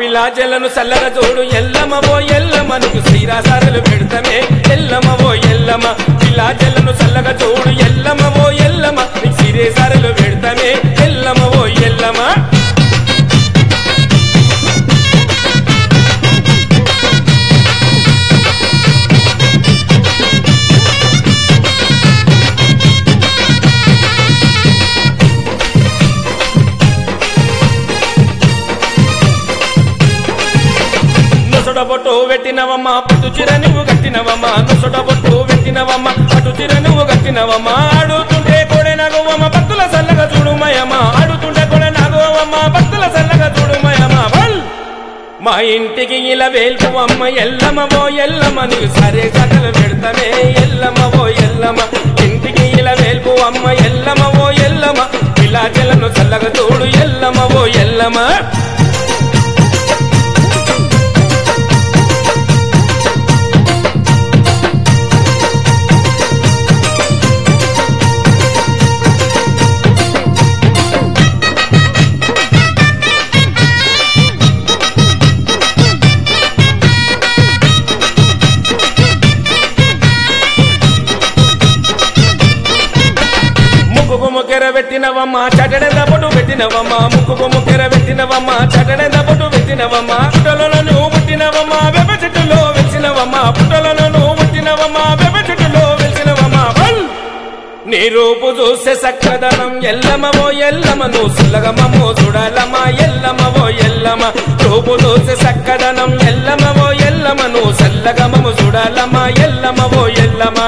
పిల్లాజలను చల్లగా చూడు ఎల్లమ్మ ఓ ఎల్లమ్మ నీకు శ్రీరాసారలు పెడతామే ఎల్లమ్మ ఓ ఎల్లమ్మ పిల్లాజలను చల్లగా చూడు ఎల్లమ్మ ఓ ఎల్లమ్మ నీకు శ్రీరాసారలు పెడతామే ఎల్లమ్మ ఓ ఎల్లమ్మ నొసట బొట్టు పెట్టినవమ్మ పట్టు చిర నువ్వు కట్టినవమ్మ నొసట బొట్టు పెట్టినవమ్మ పట్టు చిర నువ్వు కట్టినవమ్మ ఆడుతుంటే కొడే నగవమ్మ భక్తుల సల్లగా చూడుమయమ్మ ఆడుతుంటే కొడే నగవమ్మ భక్తుల సల్లగా చూడుమయమ్మ బల్ మా ఇంటికి ఇలా వేల్పు అమ్మ ఎల్లమ్మ ఓ ఎల్లమ్మ నీకు సరే సకలు పెడతానే ఎల్లమ్మ ఓ ఎల్లమ్మ ఇంటికి ఇలా వేల్పు అమ్మ ఎల్లమ్మ ఓ ఎల్లమ్మ ఇలా చెల్లను చల్లగా చూడు ఎల్లమ్మ ఓ ఎల్లమ్మ ముక్కుకు ముక్కెర పెట్టినవమ్మ చటడే దపటు పెట్టినవమ్మ ముక్కుకు ముక్కెర పెట్టినవమ్మ చటడే దపటు పెట్టినవమ్మ పుట్టలలో నువ్వు పుట్టినవమ్మ వెప చెట్టులో వెలిసినవమ్మ పుట్టలలో నువ్వు పుట్టినవమ్మ వెప చెట్టులో వెలిసినవమ్మ బల్ నీ రూపు చూసే సక్కదనం ఎల్లమవో ఎల్లమ నువ్వు సులగమమ్మో చూడాలమ్మా ఎల్లమవో ఎల్లమ రూపు చూసే సక్కదనం ఎల్లమవో ఎల్లమ నువ్వు సల్లగమము చూడాలమ్మా ఎల్లమవో ఎల్లమా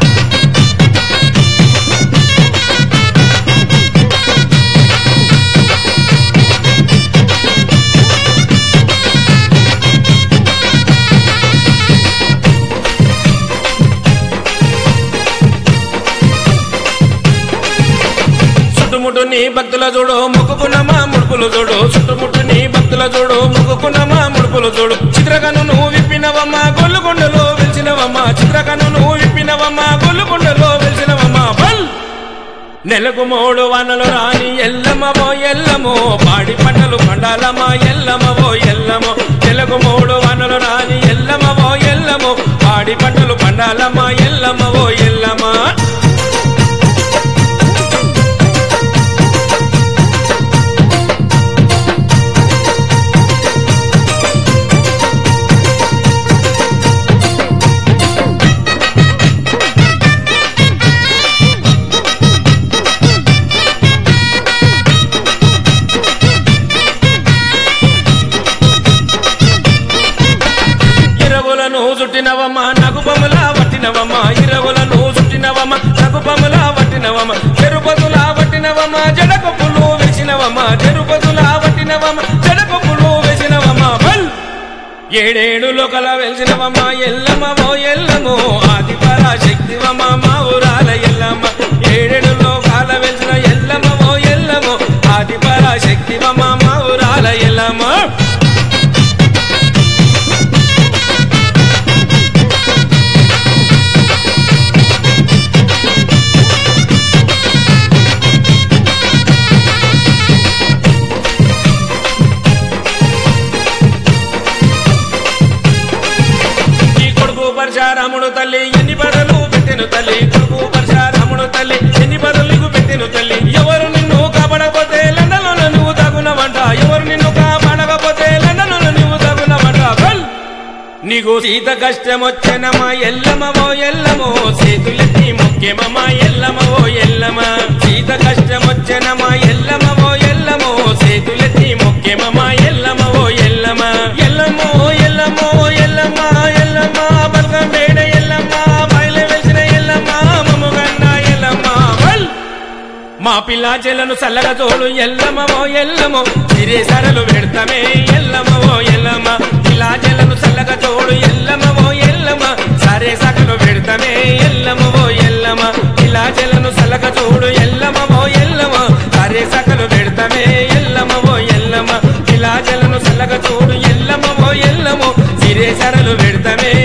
చుట్టుముట్టు నీ భక్తుల చూడు మొక్కుకున్నమా ముడుపులు చూడు చుట్టుముట్టు నీ భక్తుల చూడు మొక్కుకున్నమా ముడుపులు చూడు చిత్రకను నువ్వు విప్పినవమ్మా గొల్లుకొండలో వెలిసినవమ్మా చిత్రకను నువ్వు విప్పినవమ్మా గొల్లుకొండలో వెలిసినవమ్మా బల్ నెలకు మూడు వానలు రాని ఎల్లమ్మవో ఎల్లమో పాడి పంటలు పండాలమ్మా ఎల్లమ్మవో ఎల్లమో నెలకు మూడు వానలు రాని ఎల్లమ్మవో ఎల్లమో పాడి పంటలు పండాలమ్మా ఎల్లమ్మవో ఎల్లమా ఇరవులను చుట్టినవమ్మ నగుపముల వట్టినవమ్మ ఇరవులను చుట్టినవమ్మ నగుపముల వట్టినవమ్మ చెరుపతుల వట్టినవమ్మ జడకొప్పులు వేసినవమ్మ చెరుపతుల వట్టినవమ్మ జడకొప్పులు వేసినవమ్మ బల్ ఏడేడు లోకల వెలిసినవమ్మ ఎల్లమ్మవో ఎల్లమో ఆది పరాశక్తివమ్మ మా ఊరాల ఎల్లమ్మ ఏడేడు లోకాల వెలిసిన ఎల్లమ్మవో ఎల్లమో ఆది పరాశక్తివమ్మ మా ఊరాల ఎల్లమ్మ ఈ కొడుకు పరశారాముడు తల్లి ఎన్ని బదులు పెట్టెను తల్లి కొడుకు పరశారాముడు తల్లి ఎన్ని బదులు పెట్టెను తల్లి ఎవరు నిన్ను కాపాడకపోతే లండన్లో నువ్వు తగునవంట ఎవరు నిన్ను కాపాడకపోతే లండన్లో నువ్వు తగునవంట బల్ నీకు సీత కష్టం వచ్చెనమా ఎల్లమవో ఎల్లమో చేతులెత్తి ముఖ్యమమ్మా ఎల్లమవో ఎల్లమ సీత కష్టం వచ్చెనమా ఎల్లమవో ఎల్లమో చేతులెత్తి ముఖ్యమమ్మా ఎల్లమవో ఎల్లమ ఎల్లమో ఎల్లమో ఎల్లమ్మ ఎల్లమ్మ బల్గం వేడ ఎల్లమ్మ బయలు వెలిసిన ఎల్లమ్మ మమ్ముగన్న ఎల్లమ్మ బల్ మా పిల్ల చెల్లను చల్లగా తోడు ఎల్లమవో ఎల్లమో సిరేసరలు పెడతామే ఎల్లమవో ఎల్లమ్మ పిల్ల చెల్లను చల్లగా తోడు ఎల్లమవో ఎల్లమ్మ సరే సకలు పెడతామే ఎల్లమవో ఎల్లమ్మ పిల్ల చెల్లను చల్లగా తోడు ఎల్లమవో ఎల్లమ్మ సరే సకలు పెడతామే ఎల్లమవో ఎల్లమ్మ పిల్ల చెల్లను చల్లగా తోడు ఎల్లమవో ఎల్లమో సిరేసరలు పెడతామే